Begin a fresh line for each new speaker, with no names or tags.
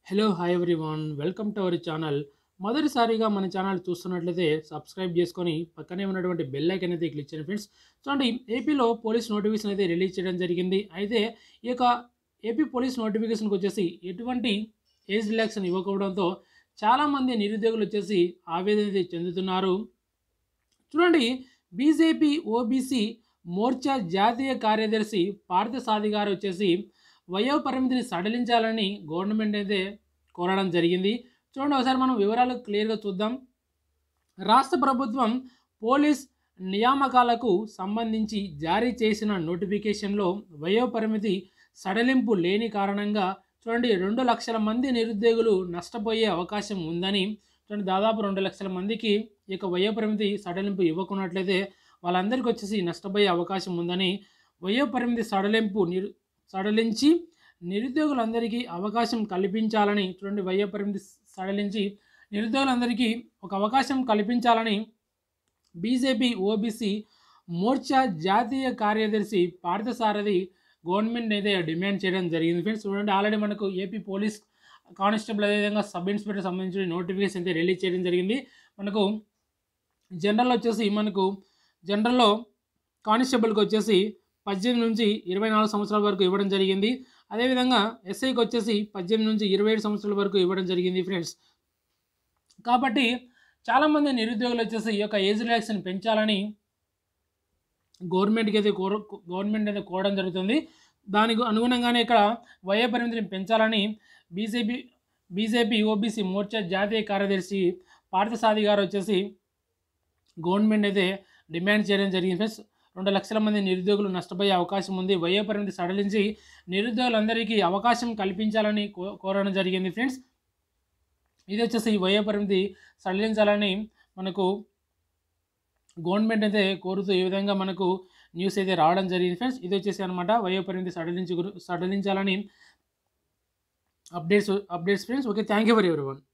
hello hi everyone welcome to our channel మొదటిసారిగా మన ఛానల్ చూస్తున్నట్లయితే సబ్స్క్రైబ్ చేసుకొని పక్కనే ఉన్నటువంటి బెల్ ఐకన్ అయితే క్లిక్ చేయండి ఫ్రెండ్స్ చూడండి ఏపీలో పోలీస్ నోటిఫికేషన్ అయితే రిలీజ్ చేయడం జరిగింది అయితే ఈ యొక్క ఏపీ పోలీస్ నోటిఫికేషన్కి వచ్చేసి ఎటువంటి ఏజ్ రిలాక్షన్ ఇవ్వకపోవడంతో చాలామంది నిరుద్యోగులు వచ్చేసి ఆవేదన అయితే చెందుతున్నారు చూడండి బీజేపీ ఓబీసీ మోర్చా జాతీయ కార్యదర్శి పార్థసాది గారు వచ్చేసి వయో పరిమితిని సడలించాలని గవర్నమెంట్ అయితే కోరడం జరిగింది చూడండి ఒకసారి మనం వివరాలు క్లియర్గా చూద్దాం రాష్ట్ర ప్రభుత్వం పోలీస్ నియామకాలకు సంబంధించి జారీ చేసిన నోటిఫికేషన్లో వయో పరిమితి సడలింపు లేని కారణంగా చూడండి రెండు లక్షల మంది నిరుద్యోగులు నష్టపోయే అవకాశం ఉందని చూడండి దాదాపు రెండు లక్షల మందికి ఈ యొక్క వయో పరిమితి సడలింపు ఇవ్వకున్నట్లయితే వాళ్ళందరికీ వచ్చేసి నష్టపోయే అవకాశం ఉందని వయో పరిమితి సడలింపు నిరు సడలించి నిరుద్యోగులందరికీ అవకాశం కల్పించాలని చూడండి వయో పరిమితి సడలించి నిరుద్యోగులందరికీ ఒక అవకాశం కల్పించాలని బీజేపీ ఓబీసీ మోర్చా జాతీయ కార్యదర్శి పార్థసారథి గవర్నమెంట్ అయితే డిమాండ్ చేయడం జరిగింది ఫ్రెండ్స్ చూడండి ఆల్రెడీ మనకు ఏపీ పోలీస్ కానిస్టేబుల్ అదేవిధంగా సబ్ ఇన్స్పెక్టర్ సంబంధించిన నోటిఫికేషన్ అయితే రిలీజ్ చేయడం జరిగింది మనకు జనరల్ వచ్చేసి మనకు జనరల్లో కానిస్టేబుల్కి వచ్చేసి పద్దెనిమిది నుంచి ఇరవై నాలుగు సంవత్సరాల వరకు ఇవ్వడం జరిగింది అదేవిధంగా ఎస్ఐకి వచ్చేసి పద్దెనిమిది నుంచి ఇరవై ఏడు సంవత్సరాల వరకు ఇవ్వడం జరిగింది ఫ్రెండ్స్ కాబట్టి చాలామంది నిరుద్యోగులు వచ్చేసి ఈ యొక్క ఏజ్ రిలాక్షన్ పెంచాలని గవర్నమెంట్కి అయితే కోర గవర్నమెంట్ అయితే కోరడం జరుగుతుంది దానికి అనుగుణంగానే ఇక్కడ వయో పరిమితిని పెంచాలని బీజేపీ బీజేపీ ఓబీసీ మోర్చా జాతీయ కార్యదర్శి పార్థసాది గారు వచ్చేసి గవర్నమెంట్ అయితే డిమాండ్ చేయడం జరిగింది ఫ్రెండ్స్ రెండు లక్షల మంది నిరుద్యోగులు నష్టపోయే అవకాశం ఉంది వయో పరిమితి సడలించి నిరుద్యోగులందరికీ అవకాశం కల్పించాలని కో కోరడం జరిగింది ఫ్రెండ్స్ ఇది వచ్చేసి వయో పరిమితి సడలించాలని మనకు గవర్నమెంట్ అయితే కోరుతూ ఈ విధంగా మనకు న్యూస్ అయితే రావడం జరిగింది ఫ్రెండ్స్ ఇది వచ్చేసి అనమాట వయో పరిమితి సడలించి సడలించాలని updates updates friends okay thank you for ఎవరి వన్